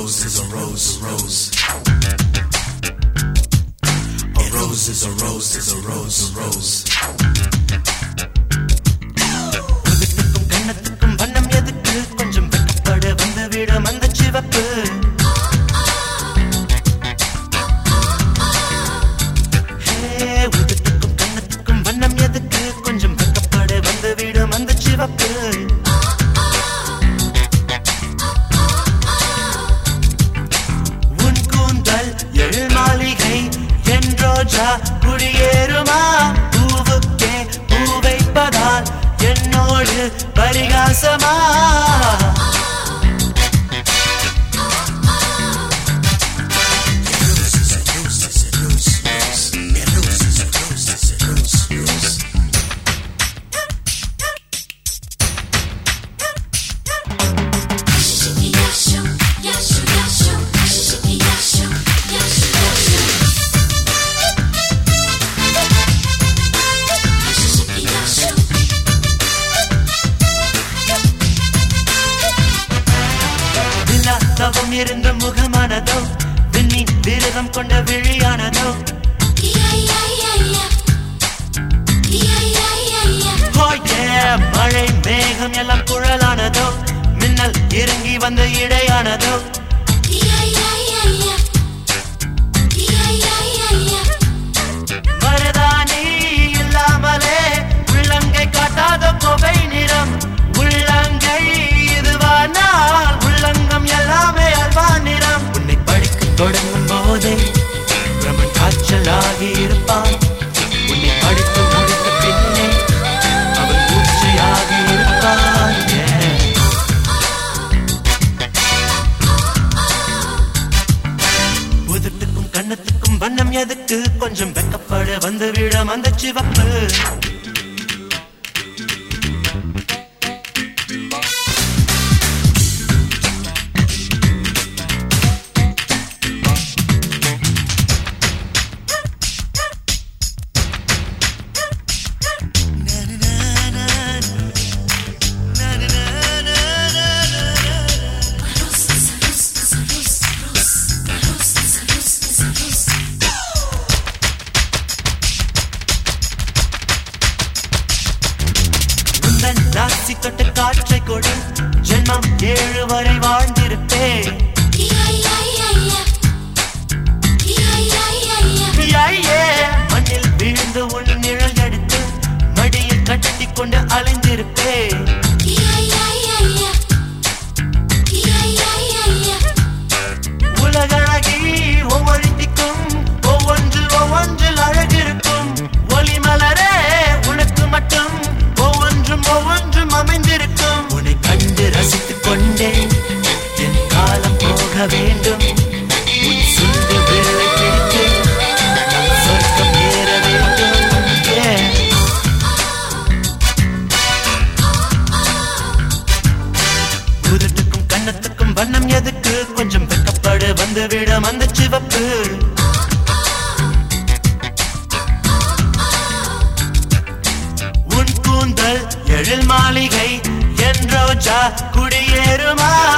rose is a rose, a rose. A rose is a rose is a rose, a rose. உதட்டுக்கும் கண்ணத்துக்கும் வண்ணம் எதுக்கு கொஞ்சம் வெக்கப்பட வந்து விடும் அந்த சிவப்பு ஹே, உதட்டுக்கும் கண்ணத்துக்கும் வண்ணம் எதுக்கு கொஞ்சம் வெக்கப்பட வந்து விடும் அந்த சிவப்பு உன் கூந்தல் எழு மாளிகை என் ரோஜா குடியேறுமா பூவுக்கே பூ வைப்பதால் என்னோடு பரிகாசமா Roses and roses and rose, rose. Yeah, roses and roses and rose, rose. Yashu, yashu, yashu, yashu, yashu, yashu. Yashu, yashu. விழா தவம் இருந்த முகமானதோ விண்ணி விரதம் கொண்ட விழியானதோ Yeah, yeah, yeah, yeah. Yeah, yeah, yeah, yeah. Oh yeah, மழை மேகம் எல்லாம் குழலானதோ மின்னல் இறங்கி வந்த இடையானதோ Yeah, yeah, yeah, yeah. Yeah, yeah, yeah, yeah. மருதாணி இல்லாமலே உள்ளங்கை காட்டாத கோவை நிறம் உள்ளங்கை இதுவானால் உள்ளங்கம் எல்லாமே அல்வா நிறம் உன்னை படிக்க தொடங்கும் போதே பிரமன் காய்ச்சலாகி இருப்பான் உன்னை படித்து முடித்த பின்னே அவன் மூச்சையாகி இருப்பான் yeah. உதட்டுக்கும் கண்ணத்துக்கும் வண்ணம் எதுக்கு கொஞ்சம் வெக்கப்பட வந்து விழும் அந்த சிவப்பு உந்தன் ராசி தொட்டு காற்றை கொடு ஜென்மம் ஏழு வரை வாழ்ந்திருப்பேன் Yeah, yeah, yeah, yeah. Yeah, yeah, yeah, yeah. ஐயே, மண்ணில் விழுந்து உன் நிழல் எடுத்து மடியில் கட்டி கொண்டு அலைந்திருப்பேன் Yeah, yeah, yeah, yeah. Yeah, yeah, yeah, yeah. உலகழகி ஒவ்வொருத்திக்கும் ஒவ்வொன்றில் ஒவ்வொன்றில் அழகிருக்கும் ஒளி மலரே உனக்கு மட்டும் ஒவ்வொன்றும் ஒவ்வொன்றும் அமைந்திருக்கும் உன்னை கண்டு ரசித்துக் கொண்டேன் என் காலம் போக வேண்டும் உன் சுண்டு விரலை பிடித்து நம் சொர்க்கம் ஏற வேண்டும் Yeah. உதட்டுக்கும் கண்ணத்துக்கும் வண்ணம் எதுக்கு கொஞ்சம் வெக்கப்படு வந்து விடும் அந்த சிவப்பு உன் கூந்தல் எழில் மாளிகை என் ரோஜா குடியேறுமா